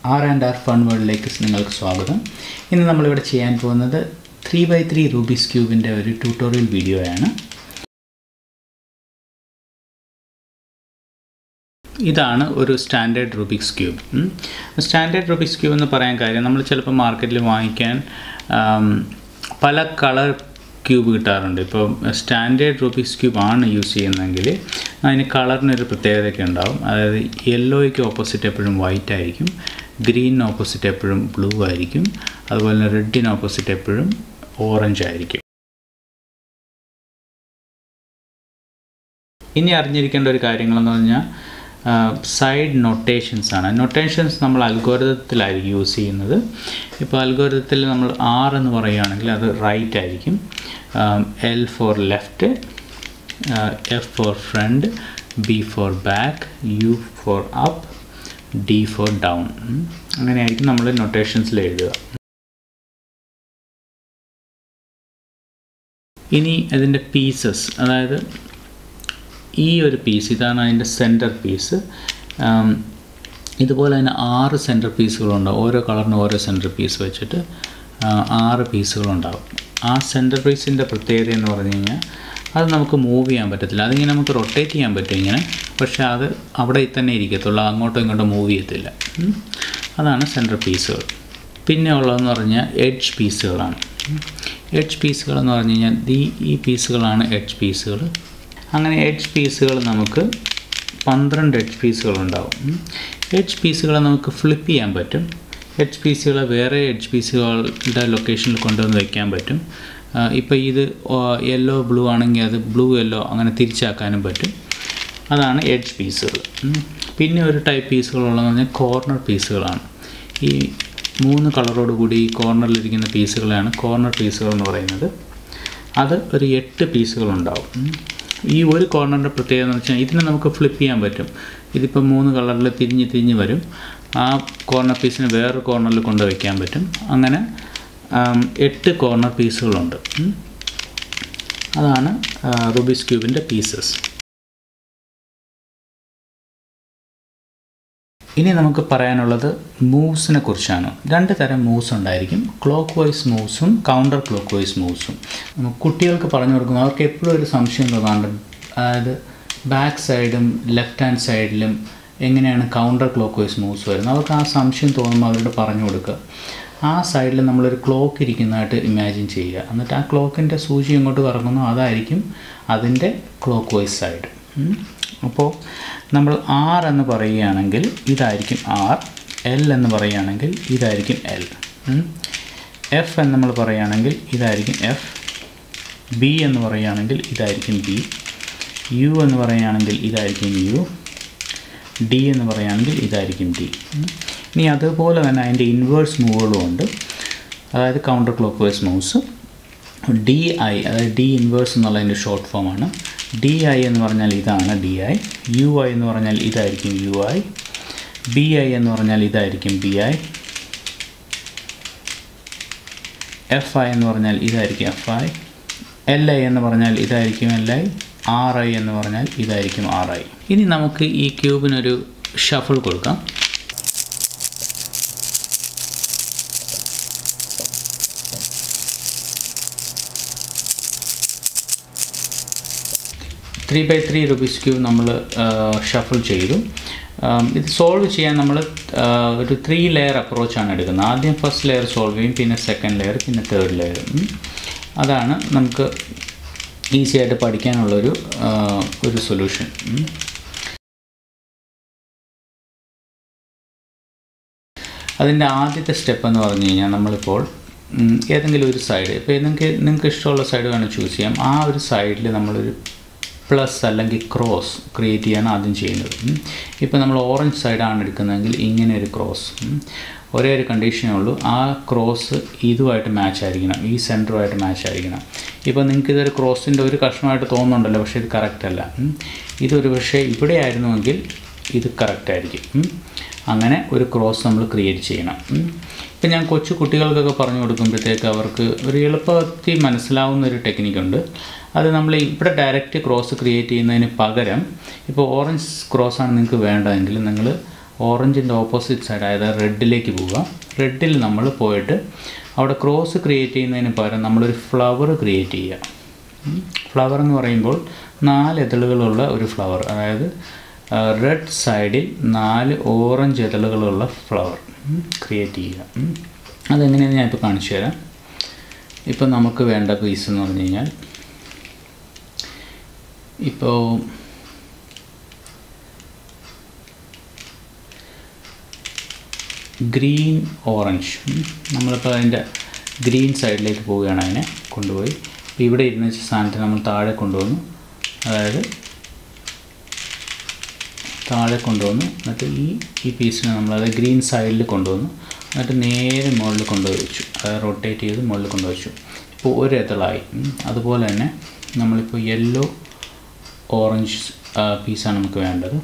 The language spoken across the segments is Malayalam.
ആർ ആൻഡ് ആർ ഫൺ വേൾഡിലേക്ക് നിങ്ങൾക്ക് സ്വാഗതം ഇന്ന് നമ്മളിവിടെ ചെയ്യാൻ പോകുന്നത് ത്രീ ബൈ ത്രീ റൂബിക്സ് ക്യൂബിൻ്റെ ഒരു ട്യൂട്ടോറിയൽ വീഡിയോയാണ് ഇതാണ് ഒരു standard Rubik's cube standard Rubik's cube എന്ന് പറയാൻ കാര്യം നമ്മൾ ചിലപ്പോൾ മാർക്കറ്റിൽ വാങ്ങിക്കാൻ ആം, പല കളർ ക്യൂബ് കിട്ടാറുണ്ട് ഇപ്പോൾ സ്റ്റാൻഡേർഡ് റുബിക്സ് ക്യൂബ് ആണ് യൂസ് ചെയ്യുന്നതെങ്കിൽ അതിന് കളറിനൊരു പ്രത്യേകതയൊക്കെ ഉണ്ടാവും അതായത് യെല്ലോയ്ക്ക് ഓപ്പോസിറ്റ് എപ്പോഴും വൈറ്റ് ആയിരിക്കും ഗ്രീനിന് ഓപ്പോസിറ്റ് എപ്പോഴും ബ്ലൂ ആയിരിക്കും അതുപോലെ തന്നെ റെഡിന് ഓപ്പോസിറ്റ് എപ്പോഴും ഓറഞ്ച് ആയിരിക്കും ഇനി അറിഞ്ഞിരിക്കേണ്ട ഒരു കാര്യങ്ങളെന്ന് പറഞ്ഞാൽ സൈഡ് നൊട്ടേഷൻസ് ആണ് നൊട്ടേഷൻസ് നമ്മൾ അൽഗോരിതത്തിലായിരിക്കും യൂസ് ചെയ്യുന്നത് ഇപ്പോൾ അൽഗോരിതത്തിൽ നമ്മൾ ആർ എന്ന് പറയുകയാണെങ്കിൽ അത് റൈറ്റ് ആയിരിക്കും L for left F for front B for back U for up D for down അങ്ങനെയായിരിക്കും നമ്മൾ നൊട്ടേഷൻസിൽ എഴുതുക ഇനി അതിൻ്റെ പീസസ് അതായത് ഈ ഒരു പീസ് ഇതാണ് അതിൻ്റെ സെൻറ്റർ പീസ് ഇതുപോലെ തന്നെ ആറ് സെൻറ്റർ പീസുകളുണ്ടാവും ഓരോ കളറിന് ഓരോ സെൻറ്റർ പീസ് വെച്ചിട്ട് ആ, ആറ് പീസുകളുണ്ടാവും ആ സെൻറ്റർ പീസിൻ്റെ പ്രത്യേകത എന്ന് പറഞ്ഞു കഴിഞ്ഞാൽ അത് നമുക്ക് മൂവ് ചെയ്യാൻ പറ്റത്തില്ല അതിങ്ങനെ നമുക്ക് റൊട്ടേറ്റ് ചെയ്യാൻ പറ്റും ഇങ്ങനെ പക്ഷേ അത് അവിടെ തന്നെ ഇരിക്കത്തുള്ളൂ അങ്ങോട്ടും ഇങ്ങോട്ടും മൂവ് ചെയ്യത്തില്ല ഉം. അതാണ് സെൻറ്റർ പീസുകൾ പിന്നെ ഉള്ളതെന്ന് പറഞ്ഞാൽ എഡ്ജ് പീസുകളാണ് എഡ്ജ് പീസുകൾ എന്ന് പറഞ്ഞു കഴിഞ്ഞാൽ ഈ ഈ പീസുകളാണ് എഡ്ജ് പീസുകൾ അങ്ങനെ എഡ്ജ് പീസുകൾ നമുക്ക് പന്ത്രണ്ട് എഡ്ജ് പീസുകൾ ഉണ്ടാവും എഡ്ജ് പീസുകളെ നമുക്ക് ഫ്ലിപ്പ് ചെയ്യാൻ പറ്റും എഡ്ജ് പീസുകളെ വേറെ എഡ്ജ് പീസുകളുടെ ലൊക്കേഷനിൽ കൊണ്ടുവന്ന് വയ്ക്കാൻ പറ്റും ഇപ്പോൾ ഇത് യെല്ലോ ബ്ലൂ ആണെങ്കിൽ അത് ബ്ലൂ യെല്ലോ അങ്ങനെ തിരിച്ചാക്കാനും പറ്റും അതാണ് എഡ്ജ് പീസുകൾ പിന്നെ ഒരു ടൈപ്പ് പീസുകളുള്ളതെന്ന് പറഞ്ഞാൽ കോർണർ പീസുകളാണ് ഈ മൂന്ന് കളറോട് കൂടി ഈ കോർണറിലിരിക്കുന്ന പീസുകളാണ് കോർണർ പീസുകൾ എന്ന് പറയുന്നത് അത് ഒരു എട്ട് പീസുകളുണ്ടാവും ഉം. ഈ ഒരു കോർണറിൻ്റെ പ്രത്യേകത എന്ന് വെച്ചാൽ ഇതിനെ നമുക്ക് ഫ്ലിപ്പ് ചെയ്യാൻ പറ്റും ഇതിപ്പോൾ മൂന്ന് കളറിൽ തിരിഞ്ഞ് തിരിഞ്ഞ് വരും ആ കോർണർ പീസിന് വേറൊരു കോർണറിൽ കൊണ്ട് വയ്ക്കാൻ പറ്റും അങ്ങനെ ആം, എട്ട് കോർണർ പീസുകളുണ്ട് ഉം. അതാണ് റുബിസ് ക്യൂബിൻ്റെ പീസസ് ഇനി നമുക്ക് പറയാനുള്ളത് മൂവ്സിനെ കുറിച്ചാണ് രണ്ട് തരം മൂവ്സ് ഉണ്ടായിരിക്കും ക്ലോക്ക് വൈസ് മൂവ്സും കൗണ്ടർ ക്ലോക്ക് വൈസ് മൂവ്സും നമുക്ക് കുട്ടികൾക്ക് പറഞ്ഞു കൊടുക്കുമ്പോൾ അവർക്ക് എപ്പോഴും ഒരു സംശയം തോന്നാറുണ്ട് അതായത് ബാക്ക് സൈഡും ലെഫ്റ്റ് ഹാൻഡ് സൈഡിലും എങ്ങനെയാണ് കൗണ്ടർ ക്ലോക്ക് വൈസ് മൂവ്സ് വരുന്നത് അവർക്ക് ആ സംശയം തോന്നുമ്പോൾ അവരോട് പറഞ്ഞു കൊടുക്കുക ആ സൈഡിൽ നമ്മളൊരു ക്ലോക്ക് ഇരിക്കുന്നതായിട്ട് ഇമാജിൻ ചെയ്യുക എന്നിട്ട് ആ ക്ലോക്കിൻ്റെ സൂചി എങ്ങോട്ട് കറങ്ങുന്നു അതായിരിക്കും അതിൻ്റെ ക്ലോക്ക് വൈസ് സൈഡ് അപ്പോൾ നമ്മൾ ആർ എന്ന് പറയുകയാണെങ്കിൽ ഇതായിരിക്കും ആർ എൽ എന്ന് പറയുകയാണെങ്കിൽ ഇതായിരിക്കും എൽ എഫ് എന്ന് നമ്മൾ പറയുകയാണെങ്കിൽ ഇതായിരിക്കും എഫ് ബി എന്ന് പറയുകയാണെങ്കിൽ ഇതായിരിക്കും ബി യു എന്ന് പറയുകയാണെങ്കിൽ ഇതായിരിക്കും യു ഡി എന്ന് പറയുകയാണെങ്കിൽ ഇതായിരിക്കും ഡി ഇനി അതുപോലെ തന്നെ അതിൻ്റെ ഇൻവേഴ്സ് മൂവുകളും ഉണ്ട് അതായത് counter clockwise moves D I അതായത് ഡി ഇൻവേഴ്സ് എന്നുള്ളതിൻ്റെ ഷോർട്ട് ഫോമാണ് ഡി ഐ എന്ന് പറഞ്ഞാൽ ഇതാണ് ഡി ഐ യു ഐ എന്ന് പറഞ്ഞാൽ ഇതായിരിക്കും യു ഐ ബി ഐ എന്ന് പറഞ്ഞാൽ ഇതായിരിക്കും ബി ഐ എഫ് ഐ എന്ന് പറഞ്ഞാൽ ഇതായിരിക്കും എഫ് ഐ എൽ ഐ എന്ന് പറഞ്ഞാൽ ഇതായിരിക്കും എൽ ഐ ആർ ഐ എന്ന് പറഞ്ഞാൽ ഇതായിരിക്കും ആർ ഐ ഇനി നമുക്ക് ഈ ക്യൂബിനൊരു ഷഫിൾ കൊടുക്കാം three by three Rubik's cube നമ്മൾ ഷഫിൾ ചെയ്തു ആം, ഇത് സോൾവ് ചെയ്യാൻ നമ്മൾ ഒരു ത്രീ ലെയർ അപ്രോച്ചാണ് എടുക്കുന്നത് ആദ്യം ഫസ്റ്റ് ലെയർ സോൾവ് ചെയ്യും പിന്നെ സെക്കൻഡ് ലെയർ പിന്നെ തേർഡ് ലെയർ അതാണ് നമുക്ക് ഈസി ആയിട്ട് പഠിക്കാനുള്ളൊരു ആ, ഒരു സൊല്യൂഷൻ അതിൻ്റെ ആദ്യത്തെ സ്റ്റെപ്പ് എന്ന് പറഞ്ഞു കഴിഞ്ഞാൽ നമ്മളിപ്പോൾ ഉം, ഏതെങ്കിലും ഒരു സൈഡ് ഇപ്പോൾ നിങ്ങൾക്ക് നിങ്ങൾക്ക് ഇഷ്ടമുള്ള സൈഡ് വേണം ചൂസ് ചെയ്യാം ആ ഒരു സൈഡിൽ നമ്മളൊരു പ്ലസ് അല്ലെങ്കിൽ ക്രോസ് ക്രിയേറ്റ് ചെയ്യാണ് ആദ്യം ചെയ്യുന്നത് ഉം. ഇപ്പോൾ നമ്മൾ ഓറഞ്ച് സൈഡാണ് എടുക്കുന്നതെങ്കിൽ ഇങ്ങനെ ഒരു ക്രോസ് ഉം. ഒരേ ഒരു കണ്ടീഷനേ ഉള്ളൂ ആ ക്രോസ് ഇതുമായിട്ട് മാച്ച് ആയിരിക്കണം ഈ സെൻറ്ററുമായിട്ട് മാച്ച് ആയിരിക്കണം ഇപ്പോൾ നിങ്ങൾക്ക് ഇതൊരു ക്രോസിൻ്റെ ഒരു കഷ്ണമായിട്ട് തോന്നുന്നുണ്ടല്ലോ പക്ഷേ ഇത് കറക്റ്റ് അല്ല ഉം. ഇതൊരു പക്ഷേ ഇവിടെ ആയിരുന്നുവെങ്കിൽ ഇത് കറക്റ്റ് ആയിരിക്കും ഉം. അങ്ങനെ ഒരു ക്രോസ് നമ്മൾ ക്രിയേറ്റ് ചെയ്യണം ഉം. ഇപ്പം ഞാൻ കൊച്ചു കുട്ടികൾക്കൊക്കെ പറഞ്ഞു കൊടുക്കുമ്പോഴത്തേക്ക് അവർക്ക് ഒരു എളുപ്പത്തിൽ മനസ്സിലാവുന്ന ഒരു ടെക്നിക്കുണ്ട് അത് നമ്മൾ ഇവിടെ ഡയറക്റ്റ് ക്രോസ് ക്രിയേറ്റ് ചെയ്യുന്നതിന് പകരം ഇപ്പോൾ ഓറഞ്ച് ക്രോസ് ആണ് നിങ്ങൾക്ക് വേണ്ടതെങ്കിൽ നിങ്ങൾ ഓറഞ്ചിൻ്റെ ഓപ്പോസിറ്റ് സൈഡ് അതായത് റെഡിലേക്ക് പോവുക റെഡിൽ നമ്മൾ പോയിട്ട് അവിടെ ക്രോസ് ക്രിയേറ്റ് ചെയ്യുന്നതിന് പകരം നമ്മളൊരു ഫ്ലവർ ക്രിയേറ്റ് ചെയ്യുക ഫ്ലവർ എന്ന് പറയുമ്പോൾ നാല് എതളുകളുള്ള ഒരു ഫ്ലവർ അതായത് റെഡ് സൈഡിൽ നാല് ഓറഞ്ച് എതളുകളുള്ള ഫ്ലവർ ക്രിയേറ്റ് ചെയ്യുക ഉം. അതെങ്ങനെയാണെന്ന് ഞാൻ ഇപ്പോൾ കാണിച്ചു തരാം ഇപ്പോൾ നമുക്ക് വേണ്ട പീസ് എന്ന് പറഞ്ഞു കഴിഞ്ഞാൽ ഇപ്പോൾ ഗ്രീൻ ഓറഞ്ച് ഉം. നമ്മളിപ്പോൾ അതിൻ്റെ ഗ്രീൻ സൈഡിലേക്ക് പോവുകയാണ് അതിനെ കൊണ്ടുപോയി ഇപ്പോൾ ഇവിടെ ഇരുന്ന സ്ഥാനത്ത് നമ്മൾ താഴെ കൊണ്ടുവന്നു അതായത് താഴെ കൊണ്ടുവന്നു എന്നിട്ട് ഈ ഈ പീസിനെ നമ്മളത് ഗ്രീൻ സൈഡിൽ കൊണ്ടുവന്നു എന്നിട്ട് നേരെ മുകളിൽ കൊണ്ടുപോയി വെച്ചു അതായത് റൊട്ടേറ്റ് ചെയ്ത് മുകളിൽ കൊണ്ടുപോയി വെച്ചു ഇപ്പോൾ ഒരു എതളായി ഉം. അതുപോലെ തന്നെ നമ്മളിപ്പോൾ യെല്ലോ ഓറഞ്ച് പീസാണ് നമുക്ക് വേണ്ടത്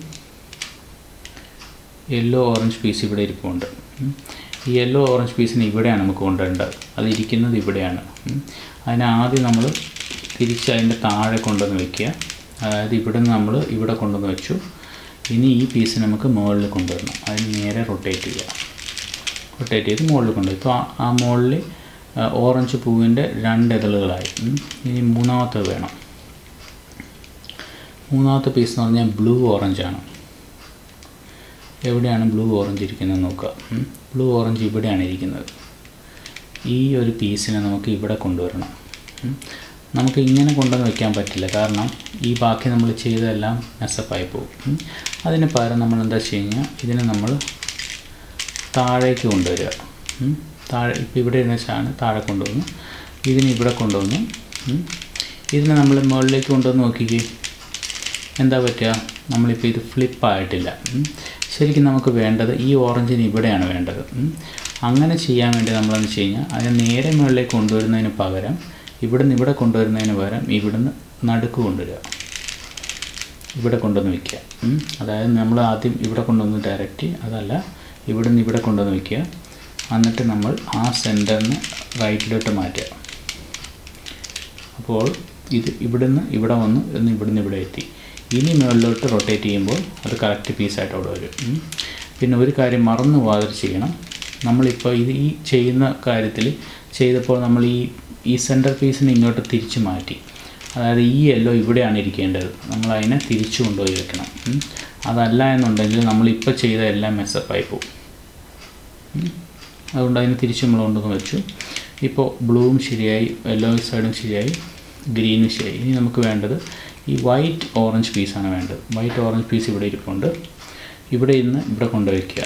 യെല്ലോ ഓറഞ്ച് പീസ് ഇവിടെ ഇരിപ്പുണ്ട് ഉം. ഈ യെല്ലോ ഓറഞ്ച് പീസിന് ഇവിടെയാണ് നമുക്ക് കൊണ്ടുവരേണ്ടത് അത് ഇരിക്കുന്നത് ഇവിടെയാണ് ഉം. അതിന് ആദ്യം നമ്മൾ തിരിച്ച് അതിൻ്റെ താഴെ കൊണ്ടുവന്ന് വെക്കുക അതായത് ഇവിടെ നിന്ന് നമ്മൾ ഇവിടെ കൊണ്ടുവന്ന് വെച്ചു ഇനി ഈ പീസ് നമുക്ക് മുകളിൽ കൊണ്ടുവരണം അതിന് നേരെ റൊട്ടേറ്റ് ചെയ്യുക റൊട്ടേറ്റ് ചെയ്ത് മുകളിൽ കൊണ്ടുപോയി ഇപ്പോൾ ആ- ആ മുകളിൽ ഓറഞ്ച് പൂവിൻ്റെ രണ്ട് ഇതളുകളായി ഉം. ഇനി മൂന്നാമത്തെ വേണം മൂന്നാമത്തെ പീസ് എന്ന് പറഞ്ഞാൽ ബ്ലൂ ഓറഞ്ചാണ് എവിടെയാണ് ബ്ലൂ ഓറഞ്ച് ഇരിക്കുന്നത് നോക്കുക ബ്ലൂ ഓറഞ്ച് ഇവിടെയാണ് ഇരിക്കുന്നത് ഈ ഒരു പീസിനെ നമുക്ക് ഇവിടെ കൊണ്ടുവരണം ഉം. നമുക്ക് ഇങ്ങനെ കൊണ്ടുവന്ന് വെക്കാൻ പറ്റില്ല കാരണം ഈ ബാക്കി നമ്മൾ ചെയ്തതെല്ലാം മെസ്സപ്പായി പോകും ഉം. അതിന് പകരം നമ്മൾ എന്താ വെച്ച് കഴിഞ്ഞാൽ ഇതിനെ നമ്മൾ താഴേക്ക് കൊണ്ടുവരിക ഉം. താഴെ ഇപ്പോൾ ഇവിടെ ഇരുന്ന വെച്ചാണ് താഴെ കൊണ്ടുവന്നു ഇതിനെ ഇവിടെ കൊണ്ടുവന്നു ഉം. ഇതിനെ നമ്മൾ മുകളിലേക്ക് കൊണ്ടുവന്ന് നോക്കിക്കേ എന്താ പറ്റുക നമ്മളിപ്പോൾ ഇത് ഫ്ലിപ്പായിട്ടില്ല ശരിക്കും നമുക്ക് വേണ്ടത് ഈ ഓറഞ്ചിന് ഇവിടെയാണ് വേണ്ടത് ഉം. അങ്ങനെ ചെയ്യാൻ വേണ്ടി നമ്മളെന്ന് വെച്ച് കഴിഞ്ഞാൽ അതിനെ നേരെ മുകളിലേക്ക് കൊണ്ടുവരുന്നതിന് പകരം ഇവിടുന്ന് ഇവിടെ കൊണ്ടുവരുന്നതിന് പകരം ഇവിടുന്ന് നടുക്ക് കൊണ്ടുവരിക ഇവിടെ കൊണ്ടുവന്ന് വയ്ക്കുക ഉം. അതായത് നമ്മൾ ആദ്യം ഇവിടെ കൊണ്ടുവന്ന് ഡയറക്റ്റ് അതല്ല ഇവിടുന്ന് ഇവിടെ കൊണ്ടുവന്ന് വയ്ക്കുക എന്നിട്ട് നമ്മൾ ആ സെൻറ്ററിന് റൈറ്റിലോട്ട് മാറ്റുക അപ്പോൾ ഇത് ഇവിടുന്ന് ഇവിടെ വന്നു എന്ന് ഇവിടുന്ന് ഇവിടെ എത്തി ഇനി മുകളിലോട്ട് റൊട്ടേറ്റ് ചെയ്യുമ്പോൾ അത് കറക്റ്റ് പീസായിട്ട് അവിടെ വരും ഉം. പിന്നെ ഒരു കാര്യം മറന്നു പോകാതെ ചെയ്യണം നമ്മളിപ്പോൾ ഇത് ഈ ചെയ്യുന്ന കാര്യത്തിൽ ചെയ്തപ്പോൾ നമ്മൾ ഈ ഈ സെൻറ്റർ പീസിനെ ഇങ്ങോട്ട് തിരിച്ച് മാറ്റി അതായത് ഈ യെല്ലോ ഇവിടെയാണ് ഇരിക്കേണ്ടത് നമ്മൾ അതിനെ തിരിച്ചു കൊണ്ടുപോയി വെക്കണം ഉം. അതല്ല എന്നുണ്ടെങ്കിൽ നമ്മളിപ്പോൾ ചെയ്ത എല്ലാം മെസ്സപ്പായി പോകും ഉം. അതുകൊണ്ട് അതിന് തിരിച്ച് നമ്മൾ കൊണ്ടുവന്ന് വെച്ചു ഇപ്പോൾ ബ്ലൂവും ശരിയായി യെല്ലോ സൈഡും ശരിയായി ഗ്രീനും ശരിയായി ഇനി നമുക്ക് വേണ്ടത് ഈ വൈറ്റ് ഓറഞ്ച് പീസാണ് വേണ്ടത് വൈറ്റ് ഓറഞ്ച് പീസ് ഇവിടെ ഇരിപ്പുണ്ട് ഇവിടെ ഇന്ന് ഇവിടെ കൊണ്ടുവയ്ക്കുക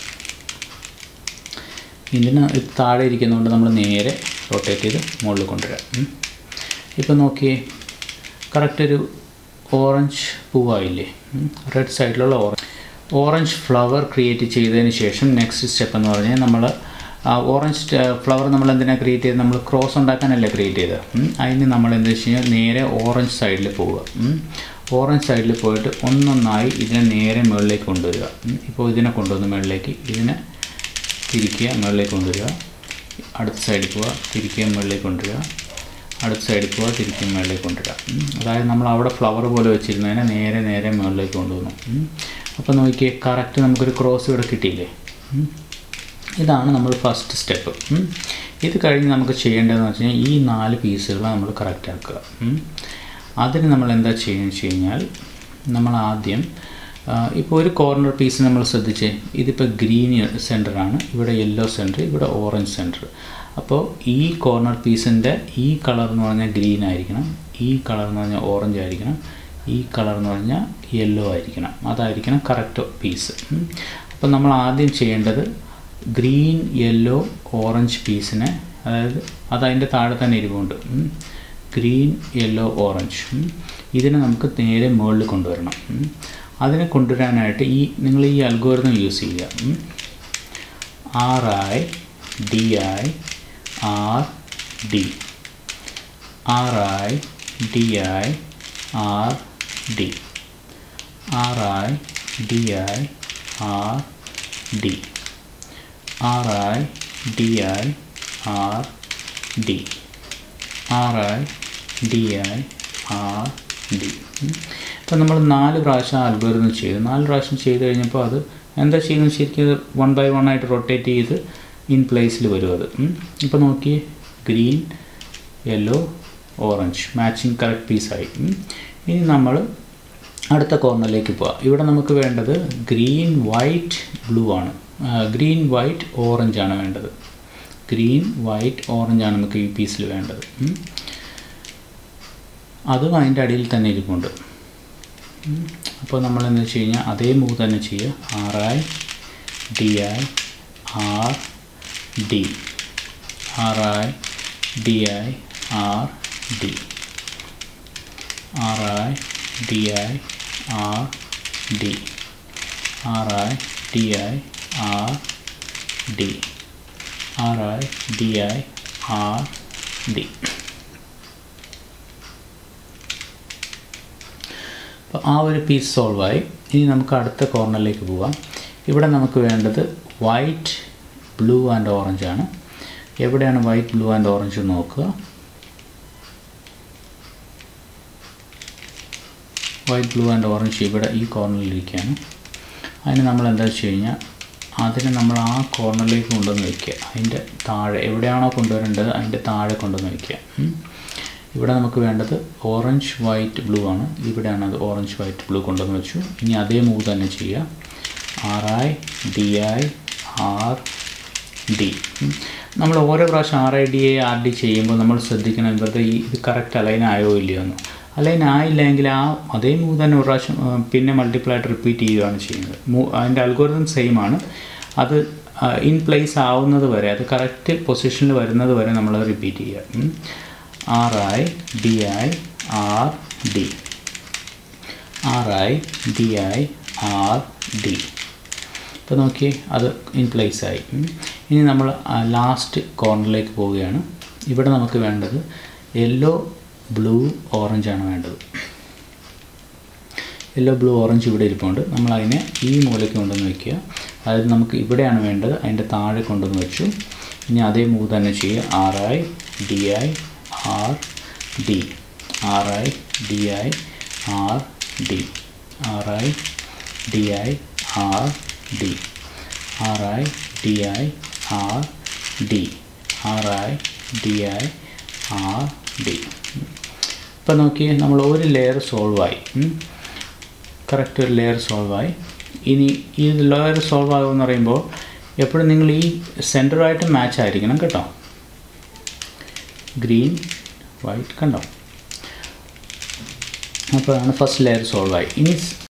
ഇതിന് ഇത് താഴെ ഇരിക്കുന്നതുകൊണ്ട് നമ്മൾ നേരെ റൊട്ടേറ്റ് ചെയ്ത് മുകളിൽ കൊണ്ടുവരാം ഉം. ഇപ്പോൾ നോക്കിയേ കറക്റ്റ് ഒരു ഓറഞ്ച് പൂവായില്ലേ റെഡ് സൈഡിലുള്ള ഓറഞ്ച് ഓറഞ്ച് ഫ്ലവർ ക്രിയേറ്റ് ചെയ്തതിന് ശേഷം നെക്സ്റ്റ് സ്റ്റെപ്പ് എന്ന് പറഞ്ഞാൽ നമ്മൾ ഓറഞ്ച് ഫ്ലവർ നമ്മൾ എന്തിനാണ് ക്രിയേറ്റ് ചെയ്തത് നമ്മൾ ക്രോസ് ഉണ്ടാക്കാനല്ലേ ക്രിയേറ്റ് ചെയ്തത് ഉം. അതിന് നമ്മൾ എന്താ വെച്ച് കഴിഞ്ഞാൽ നേരെ ഓറഞ്ച് സൈഡിൽ പോവുക ഉം. ഓറഞ്ച് സൈഡിൽ പോയിട്ട് ഒന്നൊന്നായി ഇതിനെ നേരെ മുകളിലേക്ക് കൊണ്ടുവരിക ഉം. ഇപ്പോൾ ഇതിനെ കൊണ്ടുവന്ന് മുകളിലേക്ക് ഇതിനെ തിരിക്കുക മുകളിലേക്ക് കൊണ്ടുവരിക അടുത്ത സൈഡിൽ പോവുക തിരിക്കുക മുകളിലേക്ക് കൊണ്ടുവരിക അടുത്ത സൈഡിൽ പോവുക തിരിക്കുക മുകളിലേക്ക് കൊണ്ടുവരിക ഉം. അതായത് നമ്മൾ അവിടെ ഫ്ലവർ പോലെ വെച്ചിരുന്നതിനെ നേരെ നേരെ മുകളിലേക്ക് കൊണ്ടുവന്നു ഉം. അപ്പോൾ നോക്കിയേ കറക്റ്റ് നമുക്കൊരു ക്രോസ് ഇവിടെ കിട്ടിയില്ലേ ഉം. ഇതാണ് നമ്മൾ ഫസ്റ്റ് സ്റ്റെപ്പ് ഇത് കഴിഞ്ഞ് നമുക്ക് ചെയ്യേണ്ടതെന്ന് വെച്ച് കഴിഞ്ഞാൽ ഈ നാല് പീസുകൾ നമ്മൾ കറക്റ്റ് ആക്കുക ഉം. അതിന് നമ്മൾ എന്താ ചെയ്യുന്നത് വെച്ച് കഴിഞ്ഞാൽ നമ്മൾ ആദ്യം ഇപ്പോൾ ഒരു കോർണർ പീസ് നമ്മൾ ശ്രദ്ധിച്ചേ ഇതിപ്പോൾ ഗ്രീൻ സെൻറ്ററാണ് ഇവിടെ യെല്ലോ സെൻറ്റർ ഇവിടെ ഓറഞ്ച് സെൻറ്റർ അപ്പോൾ ഈ കോർണർ പീസിൻ്റെ ഈ കളർ എന്ന് പറഞ്ഞാൽ ഗ്രീൻ ആയിരിക്കണം ഈ കളർ എന്ന് പറഞ്ഞാൽ ഓറഞ്ച് ആയിരിക്കണം ഈ കളർ എന്ന് പറഞ്ഞാൽ യെല്ലോ ആയിരിക്കണം അതായിരിക്കണം കറക്റ്റ് പീസ് അപ്പോൾ നമ്മൾ ആദ്യം ചെയ്യേണ്ടത് ഗ്രീൻ യെല്ലോ ഓറഞ്ച് പീസിനെ അതായത് അത് അതിൻ്റെ താഴെ തന്നെ ഇരിപ്പുണ്ട് ഉം. ഗ്രീൻ യെല്ലോ ഓറഞ്ച് ഉം. ഇതിനെ നമുക്ക് നേരെ മുകളിൽ കൊണ്ടുവരണം ഉം. അതിനെ കൊണ്ടുവരാനായിട്ട് ഈ നിങ്ങൾ ഈ അൽഗോരിതം യൂസ് ചെയ്യുക R I D I R D R I D I R D R I D I R D R I D I R D R I D I R D ഇപ്പം നമ്മൾ നാല് പ്രാവശ്യം അൽഗോരിതം ചെയ്തു നാല് പ്രാവശ്യം ചെയ്ത് കഴിഞ്ഞപ്പോൾ അത് എന്താ ചെയ്യുന്നത് ശരിക്കും ഇത് വൺ ബൈ വൺ ആയിട്ട് റൊട്ടേറ്റ് ചെയ്ത് ഇൻ പ്ലേസിൽ വരും അത് ഇപ്പോൾ നോക്കി green yellow orange matching correct പീസായി ഇനി നമ്മൾ അടുത്ത കോർണറിലേക്ക് പോവാം ഇവിടെ നമുക്ക് വേണ്ടത് ഗ്രീൻ വൈറ്റ് ബ്ലൂ ആണ് ഗ്രീൻ വൈറ്റ് ഓറഞ്ച് ആണ് വേണ്ടത് ഗ്രീൻ വൈറ്റ് ഓറഞ്ച് ആണ് നമുക്ക് ഈ പീസിൽ വേണ്ടത് ഉം. അതും അതിൻ്റെ അടിയിൽ തന്നെ ഇരിപ്പുണ്ട് ഉം. അപ്പോൾ നമ്മൾ എന്താ വെച്ച് കഴിഞ്ഞാൽ അതേ മൂവ് തന്നെ ചെയ്യുക R I D I R D R I D I R D R I D I R D R I D I R D R I D I R D അപ്പോൾ ആ ഒരു പീസ് സോൾവായി ഇനി നമുക്ക് അടുത്ത കോർണറിലേക്ക് പോവാം ഇവിടെ നമുക്ക് വേണ്ടത് വൈറ്റ് ബ്ലൂ ആൻഡ് ഓറഞ്ച് ആണ് എവിടെയാണ് വൈറ്റ് ബ്ലൂ ആൻഡ് ഓറഞ്ച് എന്ന് നോക്കുക വൈറ്റ് ബ്ലൂ ആൻഡ് ഓറഞ്ച് ഇവിടെ ഈ കോർണറിലിരിക്കുകയാണ് അതിന് നമ്മൾ എന്താ വെച്ച് കഴിഞ്ഞാൽ അതിനെ നമ്മൾ ആ കോർണറിലേക്ക് കൊണ്ടുവന്ന് വയ്ക്കുക അതിൻ്റെ താഴെ എവിടെയാണോ കൊണ്ടുവരേണ്ടത് അതിൻ്റെ താഴെ കൊണ്ടുവന്ന് വയ്ക്കുക ഉം. ഇവിടെ നമുക്ക് വേണ്ടത് ഓറഞ്ച് വൈറ്റ് ബ്ലൂ ആണ് ഇവിടെയാണ് അത് ഓറഞ്ച് വൈറ്റ് ബ്ലൂ കൊണ്ടുവന്ന് വെച്ചു ഇനി അതേ മൂവ് തന്നെ ചെയ്യുക R I D I R D നമ്മൾ ഓരോ പ്രാവശ്യം R I D I R D ചെയ്യുമ്പോൾ നമ്മൾ ശ്രദ്ധിക്കണം ഇവരുടെ ഈ ഇത് കറക്റ്റ് അലൈൻ ആയോ ഇല്ലയോ എന്ന് അലൈൻ ആയില്ലെങ്കിൽ ആ അതേ മൂവ് തന്നെ ഒരു പ്രാവശ്യം ആ, പിന്നെ മൾട്ടിപ്പിൾ ആയിട്ട് റിപ്പീറ്റ് ചെയ്യുകയാണ് ചെയ്യുന്നത് മൂ അതിൻ്റെ അൽഗോരിതം സെയിം ആണ് അത് ഇൻ പ്ലേസ് ആവുന്നത് വരെ അത് കറക്റ്റ് പൊസിഷനിൽ വരുന്നത് വരെ നമ്മൾ റിപ്പീറ്റ് ചെയ്യുക R I D I R D R I D I R D ഇപ്പോൾ നോക്കിയേ അത് ഇൻ പ്ലേസ് ആയി ഉം. ഇനി നമ്മൾ ലാസ്റ്റ് കോർണറിലേക്ക് പോവുകയാണ് ഇവിടെ നമുക്ക് വേണ്ടത് യെല്ലോ ബ്ലൂ ഓറഞ്ച് ആണ് വേണ്ടത് യെല്ലോ ബ്ലൂ ഓറഞ്ച് ഇവിടെ ഇരിപ്പുണ്ട് നമ്മൾ അതിനെ ഈ മൂലയ്ക്ക് കൊണ്ടുവന്ന് വെക്കുക അതായത് നമുക്ക് ഇവിടെയാണ് വേണ്ടത് അതിൻ്റെ താഴെ കൊണ്ടുവന്ന് വെച്ചു ഇനി അതേ മൂവ് തന്നെ ചെയ്യുക R I D I R D R I D I R D R I D I R D R I D I R D R I D I R D ഇപ്പം നോക്കിയേ നമ്മൾ ഒരു ലെയർ സോൾവായി കറക്റ്റ് ഒരു ലെയർ സോൾവായി ഇനി ഈ ലെയർ സോൾവ് ആകുമെന്ന് പറയുമ്പോൾ എപ്പോഴും നിങ്ങൾ ഈ സെൻറ്ററുമായിട്ട് മാച്ച് ആയിരിക്കണം കേട്ടോ ഗ്രീൻ വൈറ്റ് കണ്ടോ അപ്പോഴാണ് ഫസ്റ്റ് ലെയർ സോൾവ് ആയി ഇനി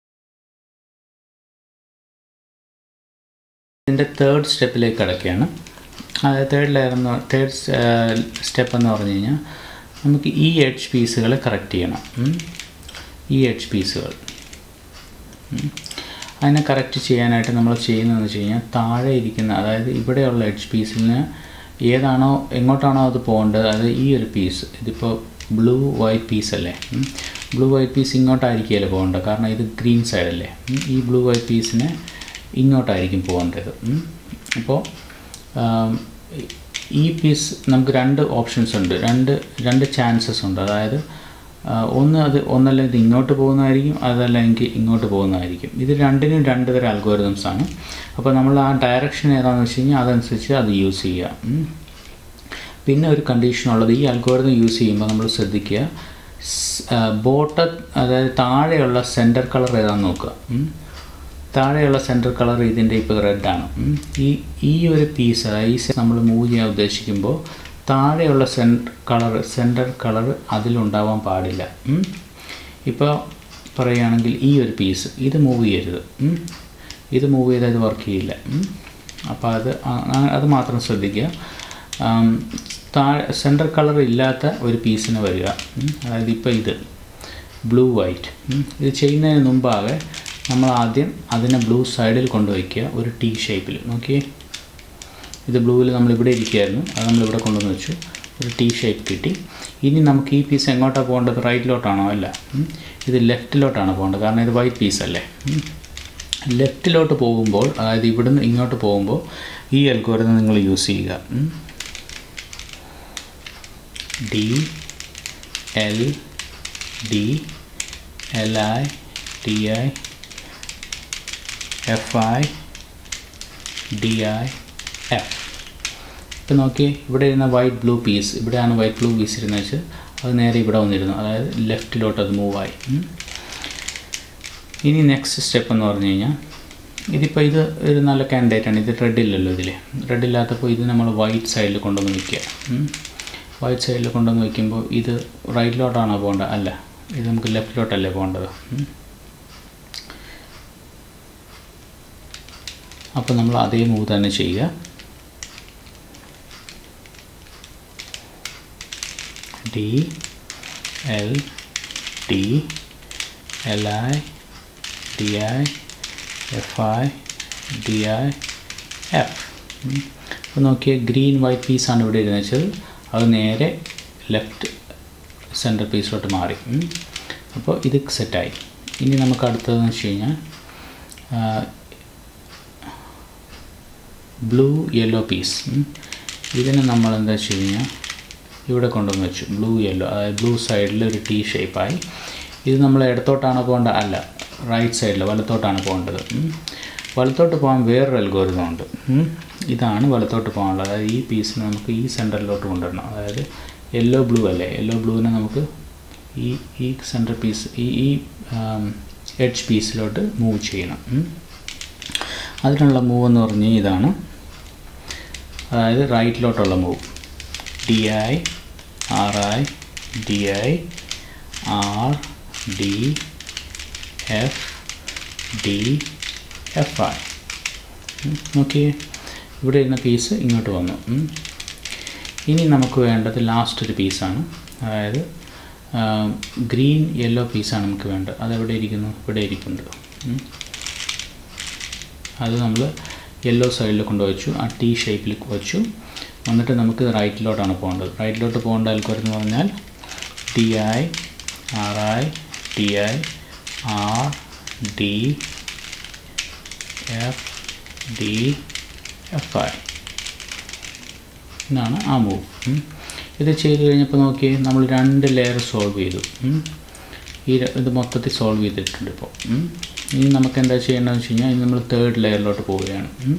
ഇതിൻ്റെ തേർഡ് സ്റ്റെപ്പിലേക്ക് കിടക്കുകയാണ് അതായത് തേർഡ് ലെയർ എന്ന് തേർഡ് സ്റ്റെപ്പ് എന്ന് പറഞ്ഞു കഴിഞ്ഞാൽ നമുക്ക് ഈ എഡ്ജ് പീസുകളെ കറക്റ്റ് ചെയ്യണം ഉം. ഈ എഡ്ജ് പീസുകൾ ഉം. അതിനെ കറക്റ്റ് ചെയ്യാനായിട്ട് നമ്മൾ ചെയ്യുന്നതെന്ന് വെച്ച് കഴിഞ്ഞാൽ താഴെ ഇരിക്കുന്ന അതായത് ഇവിടെയുള്ള എഡ്ജ് പീസിന് ഏതാണോ എങ്ങോട്ടാണോ അത് പോകേണ്ടത് അത് ഈ ഒരു പീസ് ഇതിപ്പോൾ ബ്ലൂ വൈറ്റ് പീസ് അല്ലേ ബ്ലൂ വൈറ്റ് പീസ് ഇങ്ങോട്ടായിരിക്കുമല്ലോ പോകേണ്ടത് കാരണം ഇത് ഗ്രീൻ സൈഡല്ലേ ഉം. ഈ ബ്ലൂ വൈറ്റ് പീസിന് ഇങ്ങോട്ടായിരിക്കും പോകേണ്ടത് ഉം. അപ്പോൾ ആം, ഈ പീസ് നമുക്ക് രണ്ട് ഓപ്ഷൻസ് ഉണ്ട് രണ്ട് രണ്ട് ചാൻസസ് ഉണ്ട് അതായത് ആ, ഒന്ന് അത് ഒന്നല്ല ഇത് ഇങ്ങോട്ട് പോകുന്നതായിരിക്കും അതല്ലെങ്കിൽ ഇങ്ങോട്ട് പോകുന്നതായിരിക്കും ഇത് രണ്ടിനും രണ്ട് തരം അൽഗോരിതംസ് ആണ് അപ്പോൾ നമ്മൾ ആ ഡയറക്ഷൻ ഏതാണെന്ന് വെച്ച് കഴിഞ്ഞാൽ അതനുസരിച്ച് അത് യൂസ് ചെയ്യുക ഉം. പിന്നെ ഒരു കണ്ടീഷൻ ഉള്ളത് ഈ അൽഗോരിതം യൂസ് ചെയ്യുമ്പോൾ നമ്മൾ ശ്രദ്ധിക്കുക ബോട്ട അതായത് താഴെയുള്ള സെൻറ്റർ കളർ ഏതാണെന്ന് നോക്കുക ഉം. താഴെയുള്ള സെൻറ്റർ കളർ ഇതിൻ്റെ ഇപ്പോൾ റെഡാണ് ഈ ഈ ഒരു പീസ് അതായത് ഈ നമ്മൾ മൂവ് ചെയ്യാൻ ഉദ്ദേശിക്കുമ്പോൾ താഴെയുള്ള സെൻറ്റർ കളർ സെൻറ്റർ കളർ അതിലുണ്ടാവാൻ പാടില്ല ഉം. ഇപ്പോൾ പറയുകയാണെങ്കിൽ ഈ ഒരു പീസ് ഇത് മൂവ് ചെയ്യരുത് ഉം. ഇത് മൂവ് ചെയ്താൽ ഇത് വർക്ക് ചെയ്യില്ല ഉം. അപ്പോൾ അത് ആ- ആ- അത് മാത്രം ശ്രദ്ധിക്കുക ആം, താഴെ സെൻറ്റർ കളർ ഇല്ലാത്ത ഒരു പീസിന് വരിക ഉം. അതായത് ഇപ്പോൾ ഇത് ബ്ലൂ വൈറ്റ് ഇത് ചെയ്യുന്നതിന് മുമ്പാകെ നമ്മൾ ആദ്യം അതിനെ ബ്ലൂ സൈഡിൽ കൊണ്ടുവയ്ക്കുക ഒരു ടീ ഷേപ്പിൽ നോക്കിയേ ഇത് ബ്ലൂവിൽ നമ്മൾ ഇവിടെ ഇരിക്കുകയായിരുന്നു അത് നമ്മൾ ഇവിടെ കൊണ്ടുവന്ന് വെച്ചു ഒരു ടീ ഷേപ്പ് കിട്ടി ഇനി നമുക്ക് ഈ പീസ് എങ്ങോട്ടാണ് പോകേണ്ടത് റൈറ്റിലോട്ടാണോ അല്ല ഉം. ഇത് ലെഫ്റ്റിലോട്ടാണ് പോകേണ്ടത് കാരണം ഇത് വൈറ്റ് പീസ് അല്ലേ ഉം. ലെഫ്റ്റിലോട്ട് പോകുമ്പോൾ അതായത് ഇവിടുന്ന് ഇങ്ങോട്ട് പോകുമ്പോൾ ഈ അൽഗോരിതം നിങ്ങൾ യൂസ് ചെയ്യുക ഉം. D L D L I T I F I D I F ഇപ്പം നോക്കി ഇവിടെ ഇരുന്ന വൈറ്റ് ബ്ലൂ പീസ് ഇവിടെയാണ് വൈറ്റ് ബ്ലൂ പീസ് ഇരുന്നത് വെച്ച് അത് നേരെ ഇവിടെ വന്നിരുന്നു അതായത് ലെഫ്റ്റിലോട്ട് അത് മൂവായി ഉം. ഇനി നെക്സ്റ്റ് സ്റ്റെപ്പ് എന്ന് പറഞ്ഞു കഴിഞ്ഞാൽ ഇതിപ്പോൾ ഇത് ഒരു നല്ല കാൻഡിഡേറ്റ് ആണ് ഇത് റെഡ് ഇല്ലല്ലോ ഇതിൽ റെഡ് ഇല്ലാത്തപ്പോൾ ഇത് നമ്മൾ വൈറ്റ് സൈഡിൽ കൊണ്ടുവന്ന് വയ്ക്കുക വൈറ്റ് സൈഡിൽ കൊണ്ടുവന്ന് വയ്ക്കുമ്പോൾ ഇത് റൈറ്റിലോട്ടാണോ പോകേണ്ടത് അല്ല ഇത് നമുക്ക് ലെഫ്റ്റിലോട്ടല്ലേ പോകേണ്ടത് ഉം. അപ്പോൾ നമ്മൾ അതേ മൂവ് തന്നെ ചെയ്യുക D L T L I D I F I D I F അപ്പോൾ നോക്കിയാൽ ഗ്രീൻ വൈറ്റ് പീസാണ് ഇവിടെ ഇരുന്ന് വെച്ചത് അത് നേരെ ലെഫ്റ്റ് സെൻറ്റർ പീസിലോട്ട് മാറി ഉം. അപ്പോൾ ഇത് സെറ്റായി ഇനി നമുക്ക് അടുത്തതെന്ന് വെച്ച് കഴിഞ്ഞാൽ ബ്ലൂ യെല്ലോ പീസ് ഇതിന് നമ്മൾ എന്താ വെച്ച് കഴിഞ്ഞാൽ ഇവിടെ കൊണ്ടുവന്ന് വെച്ചു ബ്ലൂ യെല്ലോ അതായത് ബ്ലൂ സൈഡിൽ ഒരു ടീ ഷേപ്പായി ഇത് നമ്മൾ ഇടത്തോട്ടാണ് പോകേണ്ടത് അല്ല റൈറ്റ് സൈഡിൽ വലത്തോട്ടാണ് പോകേണ്ടത് ഉം. വലത്തോട്ട് പോകാൻ വേറൊരു അൽഗോരിതം ഉണ്ട് ഉം. ഇതാണ് വലത്തോട്ട് പോകാനുള്ളത് അതായത് ഈ പീസിനെ നമുക്ക് ഈ സെൻറ്ററിലോട്ട് കൊണ്ടുവരണം അതായത് യെല്ലോ ബ്ലൂ അല്ലേ യെല്ലോ ബ്ലൂവിനെ നമുക്ക് ഈ ഈ സെൻറ്റർ പീസ് ഈ ഈ എഡ്ജ് പീസിലോട്ട് മൂവ് ചെയ്യണം ഉം. അതിനുള്ള മൂവ് എന്ന് പറഞ്ഞാൽ ഇതാണ് അതായത് റൈറ്റിലോട്ടുള്ള move D I R I D I R D F D F I നോക്കിയേ ഇവിടെ ഇരുന്ന പീസ് ഇങ്ങോട്ട് വന്നു ഉം. ഇനി നമുക്ക് വേണ്ടത് ലാസ്റ്റ് ഒരു പീസാണ് അതായത് ഗ്രീൻ യെല്ലോ പീസാണ് നമുക്ക് വേണ്ടത് അതെവിടെ ഇരിക്കുന്നു ഇവിടെ ഇരിക്കുന്നുണ്ട് ഉം. അത് നമ്മൾ യെല്ലോ സൈഡിൽ കൊണ്ടുവച്ചു ആ ടീ ഷേപ്പിൽ വെച്ചു എന്നിട്ട് നമുക്ക് റൈറ്റിലോട്ടാണ് പോകേണ്ടത് റൈറ്റിലോട്ട് പോകേണ്ട അൽക്കുറം എന്ന് പറഞ്ഞാൽ T I R I T I R D F D F I എന്നാണ് ആ മൂവ് ഉം. ഇത് ചെയ്ത് കഴിഞ്ഞപ്പോൾ നോക്കി നമ്മൾ രണ്ട് ലെയർ സോൾവ് ചെയ്തു ഉം. ഈ ര- ഇത് മൊത്തത്തിൽ സോൾവ് ചെയ്തിട്ടുണ്ട് ഇപ്പോൾ ഉം. ഇനി നമുക്ക് എന്താ ചെയ്യേണ്ടതെന്ന് വെച്ച് കഴിഞ്ഞാൽ ഇനി നമ്മൾ തേർഡ് ലെയറിലോട്ട് പോവുകയാണ് ഉം.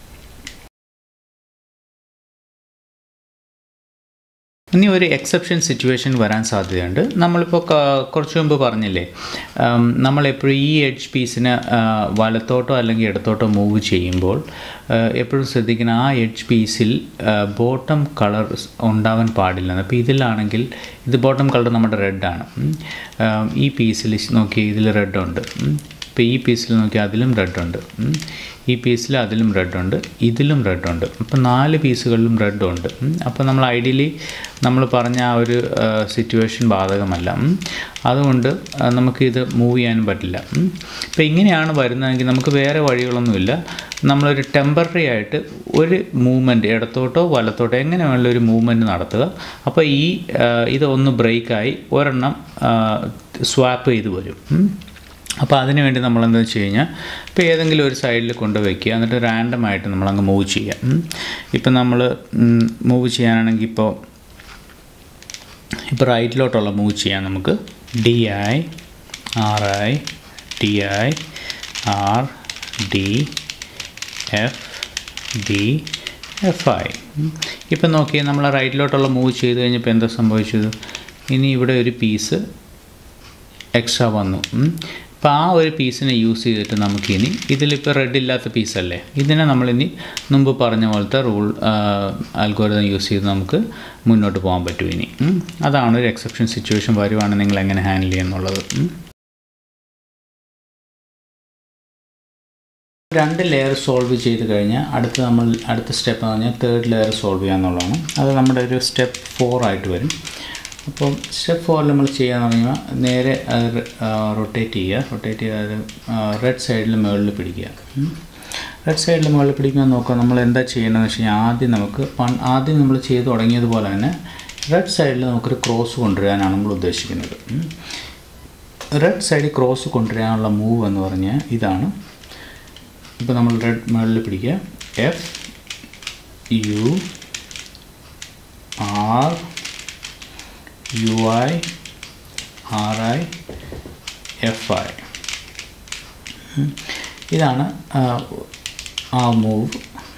ഇനി ഒരു എക്സെപ്ഷൻ സിറ്റുവേഷൻ വരാൻ സാധ്യതയുണ്ട് നമ്മളിപ്പോൾ ക- കുറച്ച് മുമ്പ് പറഞ്ഞില്ലേ ഉം, നമ്മളെപ്പോഴും ഈ എഡ്ജ് പീസിന് വലത്തോട്ടോ അല്ലെങ്കിൽ ഇടത്തോട്ടോ മൂവ് ചെയ്യുമ്പോൾ എപ്പോഴും ശ്രദ്ധിക്കണം ആ എഡ്ജ് പീസിൽ ബോട്ടം കളർ ഉണ്ടാവാൻ പാടില്ലെന്ന് അപ്പോൾ ഇതിലാണെങ്കിൽ ഇത് ബോട്ടം കളർ നമ്മുടെ റെഡാണ് ഈ പീസിൽ നോക്കി ഇതിൽ റെഡ് ഉണ്ട് ഉം. ഇപ്പോൾ ഈ പീസിൽ നോക്കി അതിലും റെഡ് ഉണ്ട് ഉം. ഈ പീസിൽ അതിലും റെഡ് ഉണ്ട് ഇതിലും റെഡ് ഉണ്ട് അപ്പോൾ നാല് പീസുകളിലും റെഡ് ഉണ്ട് ഉം. അപ്പോൾ നമ്മൾ ഐഡിയലി നമ്മൾ പറഞ്ഞ ആ ഒരു സിറ്റുവേഷൻ ബാധകമല്ല ഉം. അതുകൊണ്ട് ആ, നമുക്കിത് മൂവ് ചെയ്യാനും പറ്റില്ല ഉം. ഇപ്പോൾ ഇങ്ങനെയാണ് വരുന്നതെങ്കിൽ നമുക്ക് വേറെ വഴികളൊന്നുമില്ല നമ്മളൊരു ടെമ്പററി ആയിട്ട് ഒരു മൂവ്മെൻറ്റ് ഇടത്തോട്ടോ വലത്തോട്ടോ എങ്ങനെ വേണമെങ്കിലും ഒരു മൂവ്മെൻറ്റ് നടത്തുക അപ്പോൾ ഈ ആ, ഇതൊന്ന് ബ്രേക്കായി ഒരെണ്ണം സ്വാപ്പ് ചെയ്ത് വരും ഉം. അപ്പോൾ അതിന് വേണ്ടി നമ്മൾ എന്താ വെച്ച് കഴിഞ്ഞാൽ ഇപ്പോൾ ഏതെങ്കിലും ഒരു സൈഡിൽ കൊണ്ട് വയ്ക്കുക എന്നിട്ട് റാൻഡമായിട്ട് നമ്മളങ്ങ് മൂവ് ചെയ്യുക ഉം. ഇപ്പം നമ്മൾ മൂവ് ചെയ്യാനാണെങ്കിൽ ഇപ്പോൾ ഇപ്പോൾ റൈറ്റിലോട്ടുള്ള മൂവ് ചെയ്യാൻ നമുക്ക് D I R I T I R D F D F I ഇപ്പം നോക്കിയാൽ നമ്മൾ റൈറ്റിലോട്ടുള്ള മൂവ് ചെയ്ത് കഴിഞ്ഞപ്പോൾ എന്താ സംഭവിച്ചത് ഇനി ഇവിടെ ഒരു പീസ് എക്സ്ട്രാ വന്നു അപ്പോൾ ആ ഒരു പീസിനെ യൂസ് ചെയ്തിട്ട് നമുക്കിനി ഇതിലിപ്പോൾ റെഡ് ഇല്ലാത്ത പീസല്ലേ ഇതിനെ നമ്മളിനി മുമ്പ് പറഞ്ഞ പോലത്തെ റൂൾ അൽഗോരിതം യൂസ് ചെയ്ത് നമുക്ക് മുന്നോട്ട് പോകാൻ പറ്റും ഇനി ഉം. അതാണ് ഒരു എക്സെപ്ഷൻ സിറ്റുവേഷൻ വരുവാണ് നിങ്ങൾ എങ്ങനെ ഹാൻഡിൽ ചെയ്യുന്നുള്ളത് ഉം. രണ്ട് ലെയർ സോൾവ് ചെയ്ത് കഴിഞ്ഞാൽ അടുത്ത നമ്മൾ അടുത്ത സ്റ്റെപ്പ് എന്ന് പറഞ്ഞാൽ തേർഡ് ലെയർ സോൾവ് ചെയ്യുക എന്നുള്ളതാണ് അത് നമ്മുടെ ഒരു സ്റ്റെപ്പ് ഫോർ ആയിട്ട് വരും അപ്പം സ്റ്റെപ്പ് ഫോറിൽ നമ്മൾ ചെയ്യാന്ന് പറഞ്ഞാൽ നേരെ അത് റൊട്ടേറ്റ് ചെയ്യുക റൊട്ടേറ്റ് ചെയ്ത് റെഡ് സൈഡിൽ മുകളിൽ പിടിക്കുക റെഡ് സൈഡിൽ മുകളിൽ പിടിക്കാൻ നോക്കുക നമ്മൾ എന്താ ചെയ്യേണ്ടതെന്ന് വെച്ച് കഴിഞ്ഞാൽ ആദ്യം നമുക്ക് പൺ ആദ്യം നമ്മൾ ചെയ്ത് തുടങ്ങിയതുപോലെ തന്നെ റെഡ് സൈഡിൽ നമുക്കൊരു ക്രോസ് കൊണ്ടുവരാനാണ് നമ്മൾ ഉദ്ദേശിക്കുന്നത് റെഡ് സൈഡിൽ ക്രോസ് കൊണ്ടുവരാനുള്ള മൂവ് എന്ന് പറഞ്ഞാൽ ഇതാണ് ഇപ്പോൾ നമ്മൾ റെഡ് മുകളിൽ പിടിക്കുക F U R U I R I F I ഇതാണ് ആ, ആ മൂവ്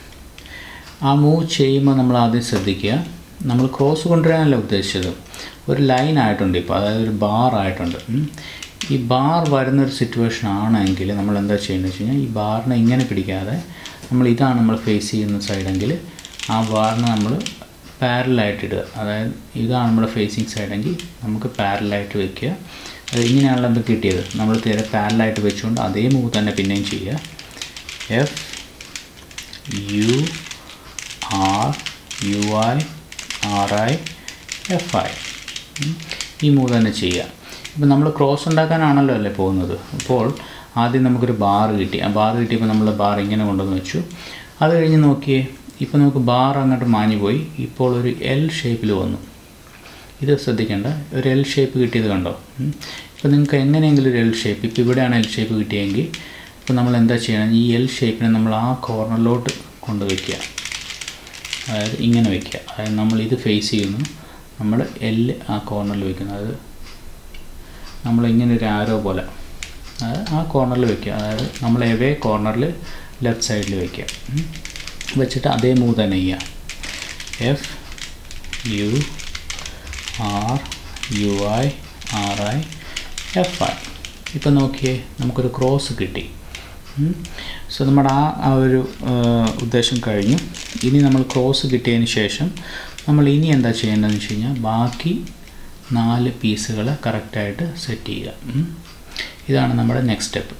ആ മൂവ് ചെയ്യുമ്പോൾ നമ്മൾ ആദ്യം ശ്രദ്ധിക്കുക നമ്മൾ ക്രോസ് കൊണ്ടുവരാനല്ല ഉദ്ദേശിച്ചത് ഒരു ലൈൻ ആയിട്ടുണ്ട് ഇപ്പോൾ അതായത് ഒരു ബാർ ആയിട്ടുണ്ട് ഉം. ഈ ബാർ വരുന്നൊരു സിറ്റുവേഷൻ ആണെങ്കിൽ നമ്മൾ എന്താ ചെയ്യുന്നത് വെച്ച് കഴിഞ്ഞാൽ ഈ ബാറിനെ ഇങ്ങനെ പിടിക്കാതെ നമ്മൾ ഇതാണ് നമ്മൾ ഫേസ് ചെയ്യുന്ന സൈഡെങ്കിൽ ആ ബാറിനെ നമ്മൾ പാരലായിട്ട് ഇടുക അതായത് ഇതാണ് നമ്മുടെ ഫേസിങ് സൈഡെങ്കിൽ നമുക്ക് പാരലായിട്ട് വെക്കുക അത് ഇങ്ങനെയാണല്ലോ നമുക്ക് കിട്ടിയത് നമ്മൾ തീരെ പാരലായിട്ട് വെച്ചുകൊണ്ട് അതേ മൂവ് തന്നെ പിന്നെയും ചെയ്യുക F U R U I R I F I ഈ മൂവ് തന്നെ ചെയ്യുക ഇപ്പം നമ്മൾ ക്രോസ് ഉണ്ടാക്കാനാണല്ലോ അല്ലേ പോകുന്നത് അപ്പോൾ ആദ്യം നമുക്കൊരു ബാർ കിട്ടി ആ ബാർ കിട്ടിയപ്പോൾ നമ്മൾ ബാർ ഇങ്ങനെ കൊണ്ടുവന്ന് വെച്ചു അത് കഴിഞ്ഞ് നോക്കിയേ ഇപ്പോൾ നമുക്ക് ബാർ അങ്ങോട്ട് മാഞ്ഞു പോയി ഇപ്പോൾ ഒരു എൽ ഷേപ്പിൽ വന്നു ഇത് ശ്രദ്ധിക്കേണ്ട ഒരു എൽ ഷേപ്പ് കിട്ടിയത് കണ്ടോ ഇപ്പോൾ നിങ്ങൾക്ക് എങ്ങനെയെങ്കിലും ഒരു എൽ ഷേപ്പ് ഇപ്പോൾ ഇവിടെയാണ് എൽ ഷേപ്പ് കിട്ടിയെങ്കിൽ ഇപ്പോൾ നമ്മൾ എന്താ ചെയ്യണം ഈ എൽ ഷേപ്പിനെ നമ്മൾ ആ കോർണറിലോട്ട് കൊണ്ടുവയ്ക്കുക അതായത് ഇങ്ങനെ വയ്ക്കുക അതായത് നമ്മൾ ഇത് ഫേസ് ചെയ്യുന്നു നമ്മൾ എൽ ആ കോർണറിൽ വയ്ക്കുന്നു അതായത് നമ്മൾ ഇങ്ങനെ ഒരു ആരോ പോലെ അതായത് ആ കോർണറിൽ വയ്ക്കുക അതായത് നമ്മൾ എവേ കോർണറിൽ ലെഫ്റ്റ് സൈഡിൽ വയ്ക്കുക ഉം. വെച്ചിട്ട് അതേ മൂവ് തന്നെ ചെയ്യുക F U R U I R I F I ഇപ്പം നോക്കിയേ നമുക്കൊരു ക്രോസ് കിട്ടി സോ നമ്മുടെ ആ ആ ഒരു ആ, ഉദ്ദേശം കഴിഞ്ഞു ഇനി നമ്മൾ ക്രോസ് കിട്ടിയതിന് ശേഷം നമ്മൾ ഇനി എന്താ ചെയ്യേണ്ടതെന്ന് വെച്ച് കഴിഞ്ഞാൽ ബാക്കി നാല് പീസുകൾ കറക്റ്റായിട്ട് സെറ്റ് ചെയ്യുക ഉം. ഇതാണ് നമ്മുടെ നെക്സ്റ്റ് സ്റ്റെപ്പ്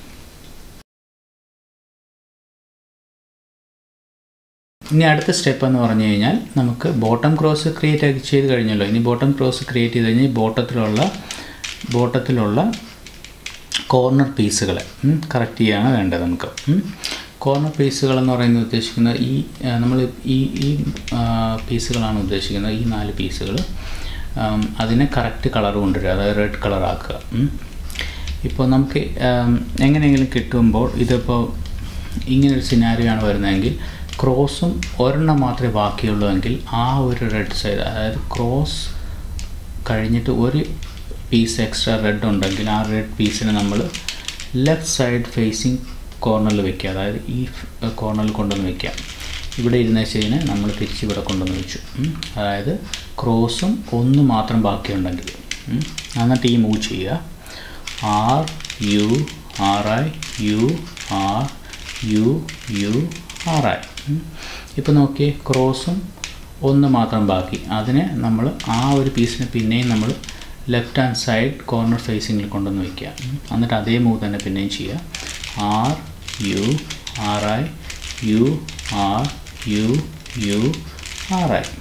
ഇനി അടുത്ത സ്റ്റെപ്പ് എന്ന് പറഞ്ഞു കഴിഞ്ഞാൽ നമുക്ക് ബോട്ടം ക്രോസ് ക്രിയേറ്റ് ആക്കി ചെയ്ത് കഴിഞ്ഞല്ലോ ഇനി ബോട്ടം ക്രോസ് ക്രിയേറ്റ് ചെയ്ത് കഴിഞ്ഞാൽ ബോട്ടത്തിലുള്ള ബോട്ടത്തിലുള്ള കോർണർ പീസുകൾ കറക്റ്റ് ചെയ്യാണ് വേണ്ടത് നമുക്ക് കോർണർ പീസുകൾ എന്ന് പറയുന്നത് ഉദ്ദേശിക്കുന്നത് ഈ ആ, നമ്മൾ ഈ ഈ ആ, പീസുകളാണ് ഉദ്ദേശിക്കുന്നത് ഈ നാല് പീസുകൾ അതിനെ കറക്റ്റ് കളർ കൊണ്ടുവരിക അതായത് റെഡ് കളർ ആക്കുക ഉം. ഇപ്പോൾ നമുക്ക് ആം, എങ്ങനെയെങ്കിലും കിട്ടുമ്പോൾ ഇതിപ്പോൾ ഇങ്ങനൊരു സിനാരിയാണ് വരുന്നതെങ്കിൽ ക്രോസും ഒരെണ്ണം മാത്രമേ ബാക്കിയുള്ളൂ എങ്കിൽ ആ ഒരു റെഡ് സൈഡ് അതായത് ക്രോസ് കഴിഞ്ഞിട്ട് ഒരു പീസ് എക്സ്ട്രാ റെഡ് ഉണ്ടെങ്കിൽ ആ റെഡ് പീസിനെ നമ്മൾ ലെഫ്റ്റ് സൈഡ് ഫേസിങ് കോർണറിൽ വെക്കുക അതായത് ഈ കോർണറിൽ കൊണ്ടുവന്ന് വെക്കുക ഇവിടെ ഇരുന്ന ചെയ്യുന്ന നമ്മൾ തിരിച്ച് ഇവിടെ കൊണ്ടുവന്ന് വെച്ചു ഉം. അതായത് ക്രോസും ഒന്ന് മാത്രം ബാക്കിയുണ്ടെങ്കിൽ ഉം. എന്നിട്ട് ഈ മൂവ് ചെയ്യുക R U R I U R U U R I ഇപ്പോൾ നോക്കിയേ ക്രോസും ഒന്ന് മാത്രം ബാക്കി അതിനെ നമ്മൾ ആ ഒരു പീസിനെ പിന്നെയും നമ്മൾ ലെഫ്റ്റ് ഹാൻഡ് സൈഡ് കോർണർ ഫേസിങ്ങിൽ കൊണ്ടുവന്ന് വയ്ക്കുക ഉം. എന്നിട്ട് അതേ മൂവ് തന്നെ പിന്നെയും ചെയ്യുക R U R I U R U U R I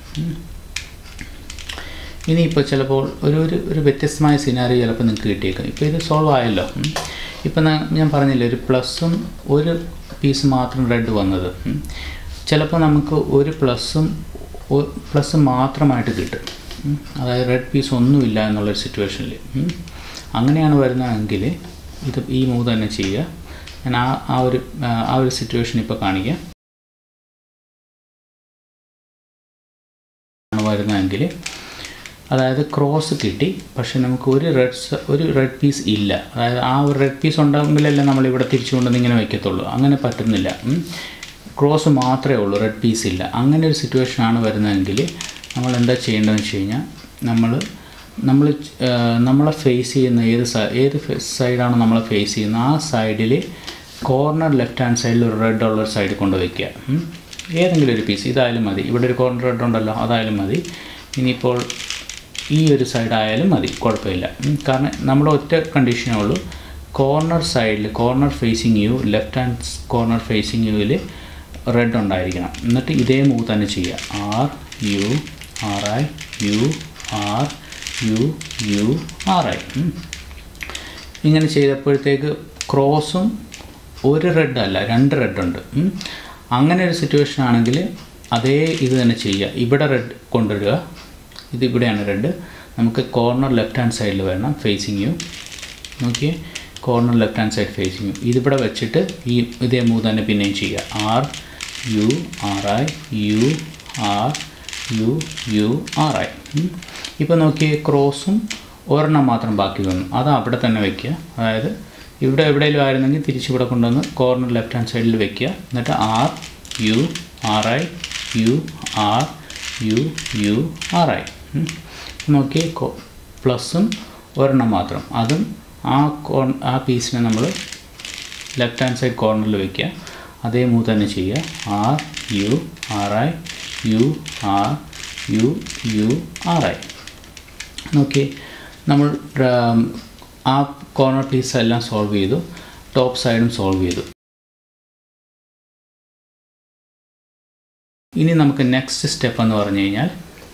ഇനിയിപ്പോൾ ചിലപ്പോൾ ഒരു ഒരു ഒരു വ്യത്യസ്തമായ സിനാരി ചിലപ്പോൾ നിങ്ങൾക്ക് കിട്ടിയേക്കും ഇപ്പോൾ ഇത് സോൾവ് ആയല്ലോ ഉം. ഇപ്പം ഞാൻ ഞാൻ പറഞ്ഞില്ലേ ഒരു പ്ലസ്സും ഒരു പീസ് മാത്രം റെഡ് വന്നത് ഉം. ചിലപ്പോൾ നമുക്ക് ഒരു പ്ലസ്സും പ്ലസ് മാത്രമായിട്ട് കിട്ടും ഉം. അതായത് റെഡ് പീസ് ഒന്നുമില്ല എന്നുള്ളൊരു സിറ്റുവേഷനിൽ അങ്ങനെയാണ് വരുന്നതെങ്കിൽ ഇത് ഈ മൂവ് തന്നെ ചെയ്യുക ഞാൻ ആ ആ ഒരു ആ, ആ ഒരു സിറ്റുവേഷൻ ഇപ്പോൾ കാണിക്കാം ആണ് വരുന്നതെങ്കിൽ അതായത് ക്രോസ് കിട്ടി പക്ഷെ നമുക്ക് ഒരു റെഡ് ഒരു റെഡ് പീസ് ഇല്ല അതായത് ആ ഒരു റെഡ് പീസ് ഉണ്ടെങ്കിലല്ലേ നമ്മൾ ഇവിടെ തിരിച്ചു കൊണ്ടുവന്ന് ഇങ്ങനെ വയ്ക്കത്തുള്ളൂ അങ്ങനെ പറ്റുന്നില്ല ക്രോസ് മാത്രമേ ഉള്ളൂ റെഡ് പീസ് ഇല്ല അങ്ങനെ ഒരു സിറ്റുവേഷൻ ആണ് വരുന്നതെങ്കിൽ നമ്മൾ എന്താ ചെയ്യേണ്ടതെന്ന് വെച്ച് കഴിഞ്ഞാൽ നമ്മൾ നമ്മൾ നമ്മളെ ഫേസ് ചെയ്യുന്ന ഏത് സൈ- ഏത് സൈഡാണ് നമ്മളെ ഫേസ് ചെയ്യുന്നത് ആ സൈഡിൽ കോർണർ ലെഫ്റ്റ് ഹാൻഡ് സൈഡിൽ ഒരു റെഡ് ഉള്ള ഒരു സൈഡിൽ കൊണ്ട് വയ്ക്കുക ഉം. ഏതെങ്കിലും ഒരു പീസ് ഇതായാലും മതി ഇവിടെ ഒരു കോർണർ റെഡ് ഉണ്ടല്ലോ അതായാലും മതി ഇനിയിപ്പോൾ ഈ ഒരു സൈഡ് ആയാലും മതി കുഴപ്പമില്ല ഉം. കാരണം നമ്മുടെ ഒറ്റ കണ്ടീഷനേ ഉള്ളൂ കോർണർ സൈഡിൽ corner facing U left hand corner facing യുവിൽ റെഡ് ഉണ്ടായിരിക്കണം എന്നിട്ട് ഇതേ മൂവ് തന്നെ ചെയ്യുക R U R I U R U U R I ഇങ്ങനെ ചെയ്തപ്പോഴത്തേക്ക് ക്രോസും ഒരു റെഡ് അല്ല രണ്ട് റെഡ് ഉണ്ട് ഉം. അങ്ങനെ ഒരു സിറ്റുവേഷൻ ആണെങ്കിൽ അതേ ഇത് തന്നെ ചെയ്യുക ഇവിടെ റെഡ് കൊണ്ടുവരിക ഇത് ഇവിടെയാണ് റെഡ് നമുക്ക് കോർണർ ലെഫ്റ്റ് ഹാൻഡ് സൈഡിൽ വരണം ഫേസിങ് യു നോക്കിയേ corner left hand side facing U ഇതിവിടെ വെച്ചിട്ട് ഈ ഇതേ മൂവ് തന്നെ പിന്നെയും ചെയ്യുക R U R I U R U U R I ഇപ്പോൾ നോക്കിയേ ക്രോസും ഒരെണ്ണം മാത്രം ബാക്കി വന്നു അത് അവിടെ തന്നെ വെക്കുക അതായത് ഇവിടെ എവിടെയെങ്കിലും ആയിരുന്നെങ്കിൽ തിരിച്ചിവിടെ കൊണ്ടുവന്ന് കോർണർ ലെഫ്റ്റ് ഹാൻഡ് സൈഡിൽ വെക്കുക എന്നിട്ട് R U R I U R U U R I നോക്കി പ്ലസും ഒരെണ്ണം മാത്രം അതും ആ കോൺ ആ പീസിനെ നമ്മൾ ലെഫ്റ്റ് ഹാൻഡ് സൈഡ് കോർണറിൽ വയ്ക്കുക അതേ മൂവ് തന്നെ ചെയ്യുക R U R I U R U U R I നോക്കി നമ്മൾ ആ കോർണർ പീസ് എല്ലാം സോൾവ് ചെയ്തു ടോപ്പ് സൈഡും സോൾവ് ചെയ്തു ഇനി നമുക്ക് നെക്സ്റ്റ് സ്റ്റെപ്പ് എന്ന് പറഞ്ഞു കഴിഞ്ഞാൽ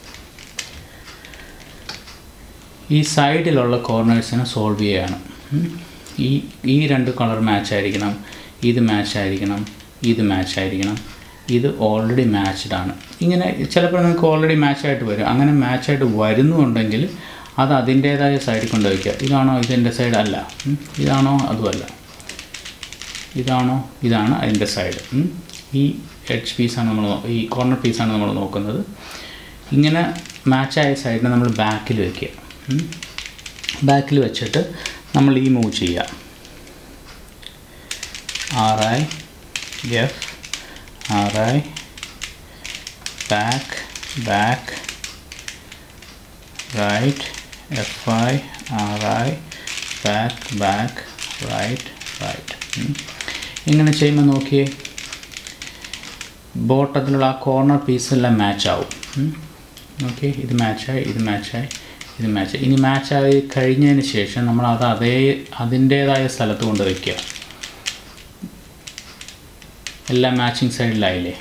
ഈ സൈഡിലുള്ള കോർണേഴ്സിനെ സോൾവ് ചെയ്യുകയാണ് ഈ ഈ രണ്ട് കളർ മാച്ച് ആയിരിക്കണം ഇത് മാച്ച് ആയിരിക്കണം ഇത് മാച്ച് ആയിരിക്കണം ഇത് ഓൾറെഡി മാച്ച്ഡ് ആണ് ഇങ്ങനെ ചിലപ്പോൾ നിങ്ങൾക്ക് ഓൾറെഡി മാച്ചായിട്ട് വരും അങ്ങനെ മാച്ചായിട്ട് വരുന്നുണ്ടെങ്കിൽ അത് അതിൻ്റേതായ സൈഡിൽ കൊണ്ട് വയ്ക്കുക ഇതാണോ ഇതിൻ്റെ സൈഡ് അല്ല ഇതാണോ അതുമല്ല ഇതാണോ ഇതാണ് അതിൻ്റെ സൈഡ് ഈ എഡ്ജ് പീസാണ് നമ്മൾ ഈ കോർണർ പീസാണ് നമ്മൾ നോക്കുന്നത് ഇങ്ങനെ മാച്ചായ സൈഡിനെ നമ്മൾ ബാക്കിൽ വയ്ക്കുക ബാക്കിൽ വെച്ചിട്ട് നമ്മൾ ഈ മൂവ് ചെയ്യുക R I F R I back back right F I R I back back right right ഇങ്ങനെ ചെയ്യുമ്പോൾ നോക്കിയേ ബോട്ടത്തിലുള്ള ആ കോർണർ പീസെല്ലാം മാച്ച് ആവും ഓക്കെ ഇത് മാച്ചായി ഇത് മാച്ചായി ഇത് മാച്ച് ഇനി മാച്ചായി കഴിഞ്ഞതിന് ശേഷം നമ്മൾ അത് അതേ അതിൻ്റേതായ സ്ഥലത്ത് കൊണ്ട് വയ്ക്കുക എല്ലാം മാച്ചിങ് സൈഡിലായില്ലേ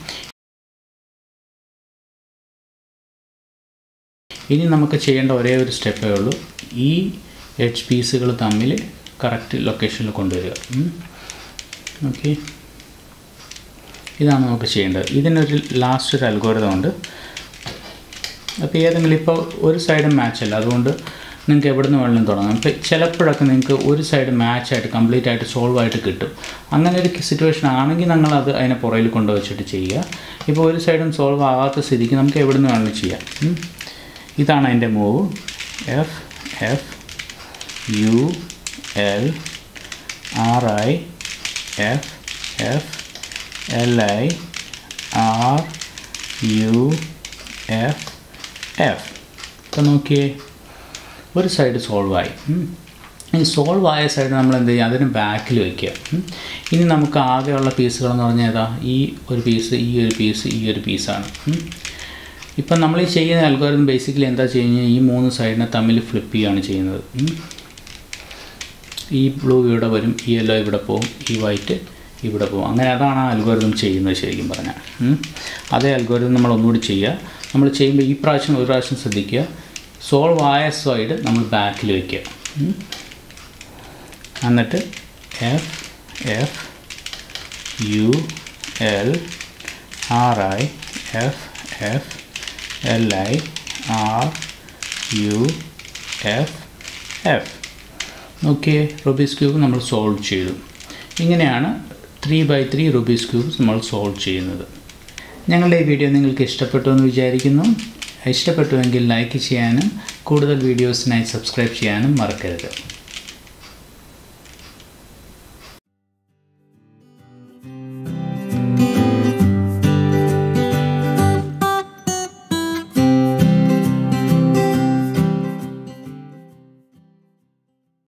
ഇനി നമുക്ക് ചെയ്യേണ്ട ഒരേ ഒരു സ്റ്റെപ്പേ ഉള്ളൂ ഈ എഡ്ജ് പീസുകൾ തമ്മിൽ കറക്റ്റ് ലൊക്കേഷനിൽ കൊണ്ടുവരിക ഓക്കെ ഇതാണ് നമുക്ക് ചെയ്യേണ്ടത് ഇതിനൊരു ലാസ്റ്റ് ഒരു അൽഗോരിതം ഉണ്ട് അപ്പോൾ ഏതെങ്കിലും ഇപ്പോൾ ഒരു സൈഡ് മാച്ച് അല്ല അതുകൊണ്ട് നിങ്ങൾക്ക് എവിടെ നിന്ന് വേണമെങ്കിലും തുടങ്ങാം ഇപ്പോൾ ചിലപ്പോഴൊക്കെ നിങ്ങൾക്ക് ഒരു സൈഡ് മാച്ചായിട്ട് കംപ്ലീറ്റ് ആയിട്ട് സോൾവ് ആയിട്ട് കിട്ടും അങ്ങനെ ഒരു സിറ്റുവേഷൻ ആണെങ്കിൽ നിങ്ങൾ അത് അതിനെ പുറകിൽ കൊണ്ടുവച്ചിട്ട് ചെയ്യുക ഇപ്പോൾ ഒരു സൈഡും സോൾവ് ആകാത്ത സ്ഥിതിക്ക് നമുക്ക് എവിടെ നിന്ന് വേണമെങ്കിലും ചെയ്യാം ഇതാണ് അതിൻ്റെ move F F U L R I F F L I R U F F ഇപ്പം നോക്കിയേ ഒരു സൈഡ് സോൾവ് ആയി ഈ സോൾവ് ആയ സൈഡ് നമ്മൾ എന്ത് ചെയ്യുക അതിന് ബാക്കിൽ വയ്ക്കുക ഇനി നമുക്ക് ആകെയുള്ള പീസുകളെന്ന് പറഞ്ഞാൽ ഏതാ ഈ ഒരു പീസ് ഈ ഒരു പീസ് ഈ ഒരു പീസാണ് ഇപ്പം നമ്മൾ ഈ ചെയ്യുന്ന അൽഗോരിതം ബേസിക്കലി എന്താ ചെയ്യുന്നത് ഈ മൂന്ന് സൈഡിനെ തമ്മിൽ ഫ്ലിപ്പ് ചെയ്യുകയാണ് ചെയ്യുന്നത് ഈ ബ്ലൂ ഇവിടെ വരും ഈ യെല്ലോ ഇവിടെ പോകും ഈ വൈറ്റ് ഇവിടെ പോകും അങ്ങനെ അതാണ് ആ അൽഗോരിതം ചെയ്യുന്നത് ശരിക്കും പറഞ്ഞാൽ അതേ അൽഗോരിതം നമ്മൾ ഒന്നുകൂടി ചെയ്യുക നമ്മൾ ചെയ്യുമ്പോൾ ഈ പ്രാവശ്യം ഒരു പ്രാവശ്യം ശ്രദ്ധിക്കുക സോൾവ് ആയ സൈഡ് നമ്മൾ ബാക്കിൽ വയ്ക്കുക എന്നിട്ട് F F U L R I F F L I R U F F okay Rubik's cube നമ്മൾ സോൾവ് ചെയ്തു ഇങ്ങനെയാണ് three by three Rubik's cubes നമ്മൾ സോൾവ് ചെയ്യുന്നത് ഞങ്ങളുടെ ഈ വീഡിയോ നിങ്ങൾക്ക് ഇഷ്ടപ്പെട്ടു എന്ന് വിചാരിക്കുന്നു ഇഷ്ടപ്പെട്ടുവെങ്കിൽ ലൈക്ക് ചെയ്യാനും കൂടുതൽ വീഡിയോസിനായി സബ്സ്ക്രൈബ് ചെയ്യാനും മറക്കരുത്